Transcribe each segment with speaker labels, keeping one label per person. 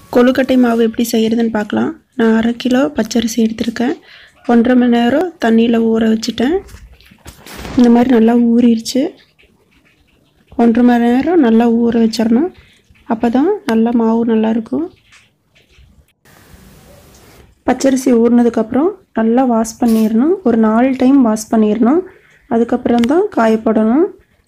Speaker 1: கொழுக்கட்டை மாவு எப்படி செய்கிறதுன்னு பார்க்கலாம் நான் அரை கிலோ பச்சரிசி எடுத்திருக்கேன் ஒன்றரை மணி நேரம் தண்ணியில் ஊற வச்சுட்டேன் இந்த மாதிரி நல்லா ஊறிடுச்சு ஒன்றரை மணி நேரம் நல்லா ஊற வச்சிடணும் அப்போ தான் நல்லா மாவு நல்லாயிருக்கும் பச்சரிசி ஊறினதுக்கப்புறம் நல்லா வாஷ் பண்ணிடணும் ஒரு நாலு டைம் வாஷ் பண்ணிடணும் அதுக்கப்புறம் தான் காயப்படணும்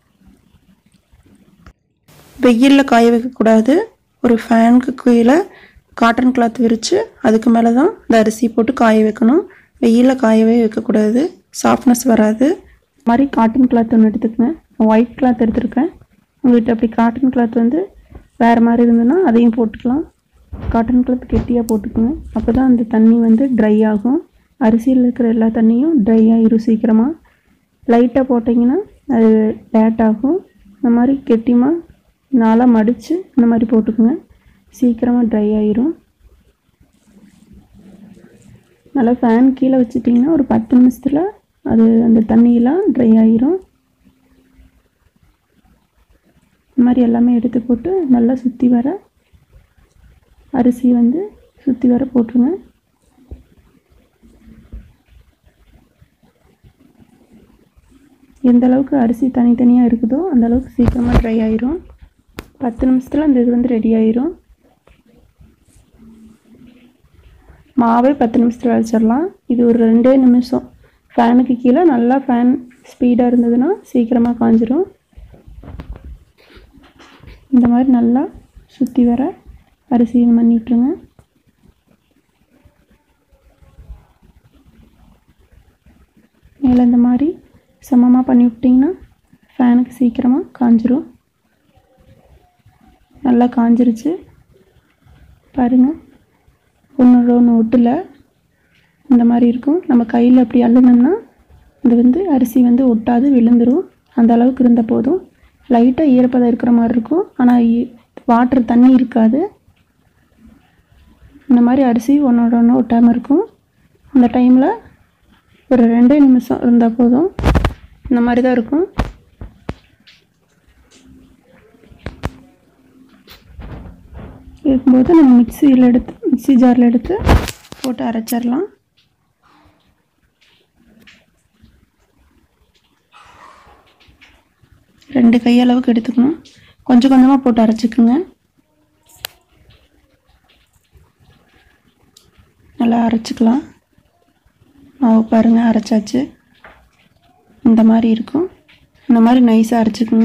Speaker 1: வெயிலில் காய வைக்கக்கூடாது ஒரு ஃபேனுக்கு கீழே காட்டன் கிளாத் விரித்து அதுக்கு மேலே தான் இந்த அரிசி போட்டு காய வைக்கணும் வெயிலில் காயவே வைக்கக்கூடாது சாஃப்ட்னஸ் வராது இந்த மாதிரி காட்டன் கிளாத் ஒன்று எடுத்துக்கங்க ஒயிட் கிளாத் எடுத்திருக்கேன் உங்கள்கிட்ட அப்படி காட்டன் கிளாத் வந்து வேறு மாதிரி இருந்ததுன்னா அதையும் போட்டுக்கலாம் காட்டன் கிளாத் கெட்டியாக போட்டுக்கோங்க அப்போ தான் அந்த தண்ணி வந்து ட்ரை ஆகும் அரிசியில் இருக்கிற எல்லா தண்ணியும் ட்ரை ஆகிரும் சீக்கிரமாக லைட்டாக போட்டிங்கன்னா அது லேட் ஆகும் இந்த மாதிரி கெட்டியமாக நாளாக மடித்து இந்த மாதிரி போட்டுக்கோங்க சீக்கிரமாக ட்ரை ஆயிரும் நல்லா ஃபேன் கீழே வச்சிட்டிங்கன்னா ஒரு பத்து நிமிஷத்தில் அது அந்த தண்ணியெல்லாம் ட்ரை ஆயிரும் இந்த மாதிரி எல்லாமே எடுத்து போட்டு நல்லா சுற்றி வர அரிசி வந்து சுற்றி வர போட்டுருங்க எந்த அளவுக்கு அரிசி தனித்தனியாக இருக்குதோ அந்த அளவுக்கு சீக்கிரமாக ட்ரை ஆயிரும் பத்து நிமிஷத்தில் அந்த இது வந்து ரெடி ஆயிரும் மாவே பத்து நிமிஷத்தில் வச்சிடலாம் இது ஒரு ரெண்டே நிமிஷம் ஃபேனுக்கு கீழே நல்லா ஃபேன் ஸ்பீடாக இருந்ததுன்னா சீக்கிரமாக காஞ்சிரும் இந்த மாதிரி நல்லா சுற்றி வர அரிசி இது பண்ணிட்டுருங்க மேலே இந்த மாதிரி சமமாக பண்ணி விட்டிங்கன்னா ஃபேனுக்கு சீக்கிரமாக காஞ்சிரும் நல்லா காஞ்சிருச்சு பாருங்கள் ஒன்றோட ஒன்று ஒட்டல இந்த மாதிரி இருக்கும் நம்ம கையில் அப்படி அள்ளுனோம்னா அது வந்து அரிசி வந்து ஒட்டாது விழுந்துடும் அந்த அளவுக்கு இருந்த போதும் லைட்டாக ஈரப்பதம் இருக்கிற மாதிரி இருக்கும் ஆனால் வாட்டர் தண்ணி இருக்காது இந்த மாதிரி அரிசி ஒன்றோட ஒன்று ஒட்டாமல் இருக்கும் அந்த டைமில் ஒரு ரெண்டே நிமிஷம் இருந்தால் போதும் இந்த மாதிரி தான் இருக்கும் இருக்கும்போது நம்ம மிக்சியில் எடுத்து மிக்ஸி ஜாரில் எடுத்து போட்டு அரைச்சிடலாம் ரெண்டு கையளவுக்கு எடுத்துக்கணும் கொஞ்சம் கொஞ்சமாக போட்டு அரைச்சிக்குங்க நல்லா அரைச்சிக்கலாம் மாவு பாருங்கள் அரைச்சாச்சு இந்த மாதிரி இருக்கும் இந்த மாதிரி நைஸாக அரைச்சிக்குங்க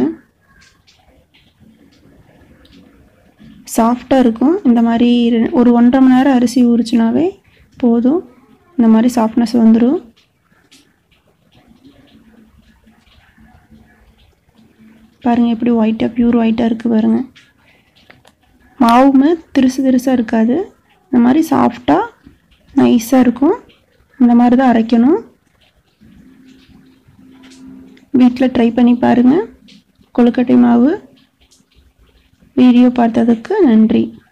Speaker 1: சாஃப்டாக இருக்கும் இந்த மாதிரி ரெ- ஒரு ஒன்றரை மணி நேரம் அரிசி ஊறிச்சுனாவே போதும் இந்த மாதிரி சாஃப்ட்னஸ் வந்துடும் பாருங்கள் எப்படி ஒயிட்டாக பியூர் ஒயிட்டாக இருக்குது பாருங்கள் மாவுமே திருசு திருசாக இருக்காது இந்த மாதிரி சாஃப்டாக நைஸாக இருக்கும் இந்த மாதிரி தான் அரைக்கணும் வீட்டில் ட்ரை பண்ணி பாருங்கள் கொழுக்கட்டை மாவு வீடியோ பார்த்ததுக்கு நன்றி